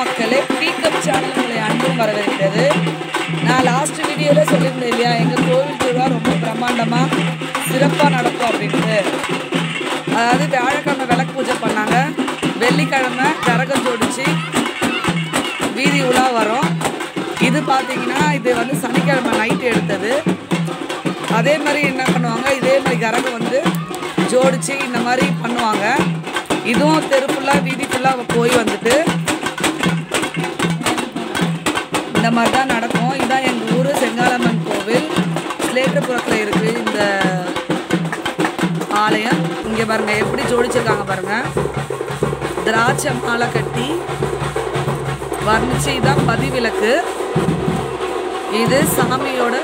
மக்களே pick up channel உங்களை அன்பும் வரவேற்கிறது நான் லாஸ்ட் வீடியோவில் சொல்லியிருந்தேன் இல்லையா எங்கள் கோவில் திருவிழா ரொம்ப பிரம்மாண்டமாக சிறப்பாக நடக்கும் அப்படின்ட்டு அதாவது வியாழக்கிழமை விளக்கு பூஜை பண்ணாங்க வெள்ளிக்கிழமை கரகம் ஜோடிச்சு வீதி உலா வரும் இது பார்த்தீங்கன்னா இது வந்து சனிக்கிழமை நைட்டு எடுத்தது அதே மாதிரி என்ன பண்ணுவாங்க இதே மாதிரி கரகம் வந்து ஜோடிச்சு இந்த மாதிரி பண்ணுவாங்க இதுவும் தெரு ஃபுல்லாக வீதி ஃபுல்லாக போய் வந்துட்டு இந்த மாதிரி தான் நடக்கும் இதுதான் எங்கள் ஊர் செங்காலம்மன் கோவில் ஸ்லேட்டர்புரத்தில் இருக்குது இந்த ஆலயம் இங்கே பாருங்கள் எப்படி ஜோடிச்சிருக்காங்க பாருங்கள் திராட்சை மாலை கட்டி வர்ணிச்சு இதான் பதிவிலக்கு இது சாமியோட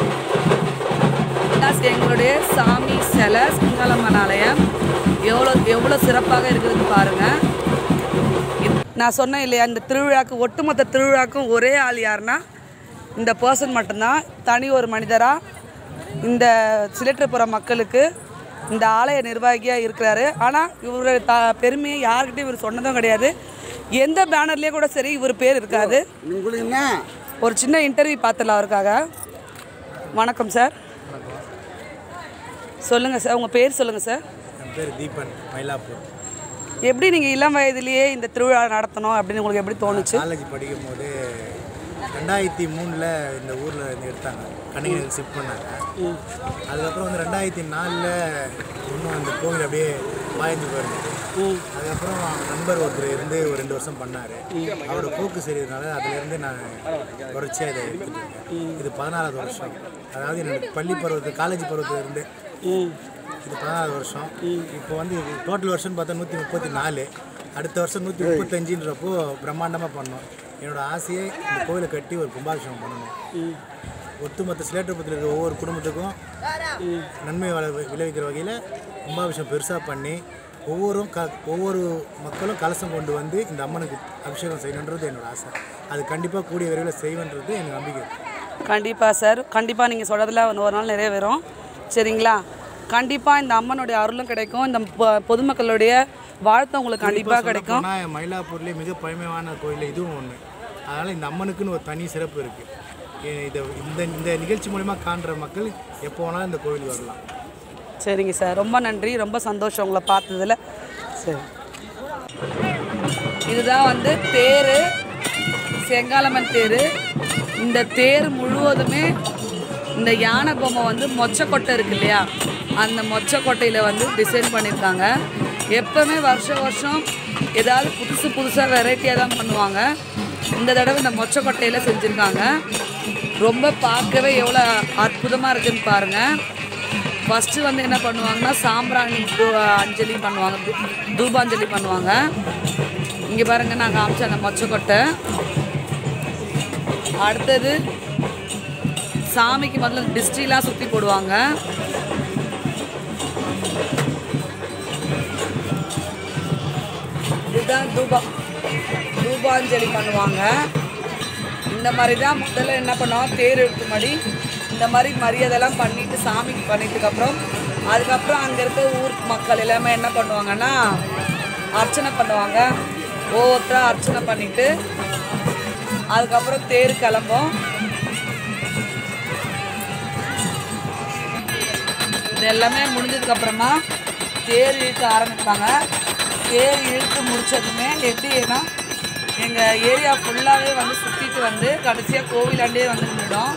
இதான் எங்களுடைய சாமி சிலை செங்காலம்மன் ஆலயம் எவ்வளோ எவ்வளோ சிறப்பாக இருக்குதுன்னு பாருங்கள் இது- நான் சொன்னேன் இல்லையா இந்த திருவிழாக்கு ஒட்டுமொத்த திருவிழாக்கும் ஒரே ஆள் யாருன்னா இந்த பர்சன் மட்டும்தான் தனி ஒரு மனிதராக இந்த சிலிட்டர்புரம் மக்களுக்கு இந்த ஆலய நிர்வாகியாக இருக்கிறாரு ஆனால் இவரோட த பெருமையை யார்கிட்டையும் இவர் சொன்னதும் கிடையாது எந்த பேனர்லேயே கூட சரி இவர் பேர் இருக்காது உங்களுக்கு என்ன ஒரு சின்ன இன்டர்வியூ பார்த்துடலாம் அவருக்காக வணக்கம் சார் சொல்லுங்கள் சார் உங்கள் பேர் சொல்லுங்கள் சார் என் பேர் தீபன் மயிலாப்பூர் எப்படி நீங்கள் இளம் வயதிலேயே இந்த திருவிழா நடத்தணும் அப்படின்னு உங்களுக்கு எப்படி தோணுச்சு காலேஜ் படிக்கும் போது ரெண்டாயிரத்தி மூணில் இந்த ஊரில் இருந்து எடுத்தாங்க கணினிகள் ஷிஃப்ட் பண்ணாங்க அதுக்கப்புறம் வந்து ரெண்டாயிரத்தி நாலில் இன்னும் அந்த கோவில் அப்படியே பாய்ஞ்சு போயிருந்தது அதுக்கப்புறம் நண்பர் ஒருத்தர் இருந்து ஒரு ரெண்டு வருஷம் பண்ணார் அவரோட போக்கு சரியினால அதுலேருந்து நான் தொடர்ச்சியாக இதை எடுத்துட்டு இருக்கேன் இது பதினாறாவது வருஷம் அதாவது என்னோட பள்ளி பருவத்து காலேஜ் பருவத்துல இருந்து இது பதினாறு வருஷம் இப்போ வந்து டோட்டல் வருஷம் பார்த்தா நூற்றி முப்பத்தி நாலு அடுத்த வருஷம் நூற்றி முப்பத்தஞ்சுன்றப்போ பிரம்மாண்டமாக பண்ணோம் என்னோட ஆசையே இந்த கோவிலை கட்டி ஒரு கும்பாபிஷேகம் பண்ணணும் ஒட்டுமொத்த சிலேட்டரபுரத்தில் இருக்கிற ஒவ்வொரு குடும்பத்துக்கும் நன்மை வள விளைவிக்கிற வகையில் கும்பாபிஷேகம் பெருசாக பண்ணி ஒவ்வொரு க ஒவ்வொரு மக்களும் கலசம் கொண்டு வந்து இந்த அம்மனுக்கு அபிஷேகம் செய்யணுன்றது என்னோட ஆசை அது கண்டிப்பாக கூடிய விரைவில் செய்வேன்றது எனக்கு நம்பிக்கை இருக்கு. கண்டிப்பாக சார் கண்டிப்பாக நீங்கள் சொல்கிறதுல ஒரு நாள் நிறைவேறும் சரிங்களா கண்டிப்பாக இந்த அம்மனுடைய அருளும் கிடைக்கும் இந்த பொ- பொதுமக்களுடைய வாழ்த்து உங்களுக்கு கண்டிப்பாக கிடைக்கும் ஆனால் மயிலாப்பூர்லேயே மிக பழமையான கோயில் இதுவும் ஒன்று அதனால் இந்த அம்மனுக்குன்னு ஒரு தனி சிறப்பு இருக்குது இதை இந்த இந்த நிகழ்ச்சி மூலிமா காண்ற மக்கள் எப்போ வேணாலும் இந்த கோவிலுக்கு வரலாம் சரிங்க சார் ரொம்ப நன்றி ரொம்ப சந்தோஷம் உங்களை பார்த்ததுல சரி இதுதான் வந்து தேர் செங்காலம்மன் தேர் இந்த தேர் முழுவதுமே இந்த யானை பொம்மை வந்து மொச்சக்கொட்டை இருக்கு இல்லையா அந்த மொச்சக்கொட்டையில் வந்து டிசைன் பண்ணியிருக்காங்க எப்போவுமே வருஷம் வருஷம் ஏதாவது புதுசு புதுசாக வெரைட்டியாக தான் பண்ணுவாங்க இந்த தடவை இந்த மொச்சக்கொட்டையில் செஞ்சுருக்காங்க ரொம்ப பார்க்கவே எவ்வளோ அற்புதமாக இருக்குன்னு பாருங்கள் ஃபஸ்ட்டு வந்து என்ன பண்ணுவாங்கன்னா சாம்பிராணி தூ- அஞ்சலி பண்ணுவாங்க தூ- தூபாஞ்சலி பண்ணுவாங்க இங்கே பாருங்க நான் காமிச்சேன் அந்த மொச்சக்கொட்டை அடுத்தது சாமிக்கு முதல்ல டிஸ்ட்ரிலாம் சுற்றி போடுவாங்க இதுதான் தூபா தூபாஞ்சலி பண்ணுவாங்க இந்த மாதிரி தான் முதல்ல என்ன பண்ணுவாங்க தேர் இழுத்து மாதிரி இந்த மாதிரி மரியாதைலாம் பண்ணிட்டு சாமிக்கு பண்ணிட்டதுக்கப்புறம் அதுக்கப்புறம் அங்கே இருக்க ஊர் மக்கள் எல்லாமே என்ன பண்ணுவாங்கன்னா அர்ச்சனை பண்ணுவாங்க ஒவ்வொருத்தராக அர்ச்சனை பண்ணிட்டு அதுக்கப்புறம் தேர் கிளம்பும் இது எல்லாமே முடிஞ்சதுக்கப்புறமா தேர் இழுக்க ஆரம்பிப்பாங்க தேர் இழுத்து முடிச்சதுமே எப்படின்னா எங்கள் ஏரியா ஃபுல்லாகவே வந்து சுற்றிட்டு வந்து கடைசியாக கோவிலாண்டே வந்து நின்றுடும்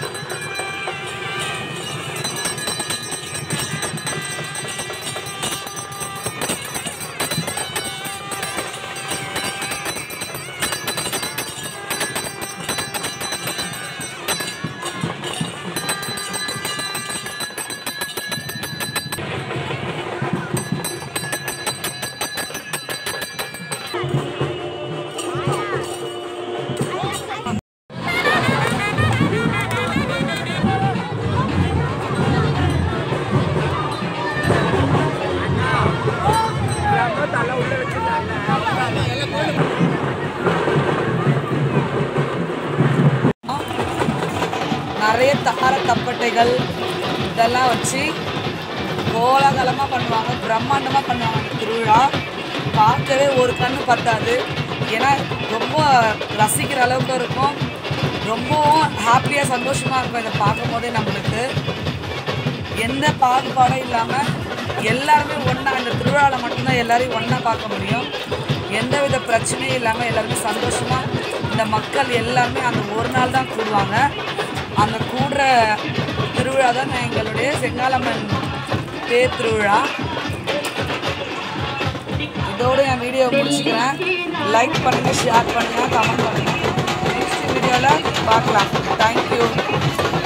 நிறைய தார தப்பட்டைகள் இதெல்லாம் வச்சு கோலாகலமாக பண்ணுவாங்க பிரம்மாண்டமாக பண்ணுவாங்க அந்த திருவிழா பார்க்கவே ஒரு கண்ணு பத்தாது ஏன்னா ரொம்ப ரசிக்கிற அளவுக்கு இருக்கும் ரொம்பவும் ஹாப்பியாக சந்தோஷமாக இருக்கும் இதை பார்க்கும் போதே நம்மளுக்கு எந்த பாகுபாடும் இல்லாமல் எல்லாருமே ஒன்றா இந்த திருவிழாவில் மட்டும்தான் எல்லாரையும் ஒன்றா பார்க்க முடியும் எந்தவித பிரச்சனையும் இல்லாமல் எல்லாருமே சந்தோஷமாக இந்த மக்கள் எல்லாருமே அந்த ஒரு நாள் தான் கூடுவாங்க அந்த கூடுற திருவிழா தான் எங்களுடைய செங்காலம்மன் தேர் திருவிழா இதோட என் வீடியோ முடிச்சுக்கிறேன் லைக் பண்ணுங்கள் ஷேர் பண்ணுங்கள் கமெண்ட் பண்ணுங்கள் நெக்ஸ்ட் வீடியோவில் பார்க்கலாம் தேங்க்யூ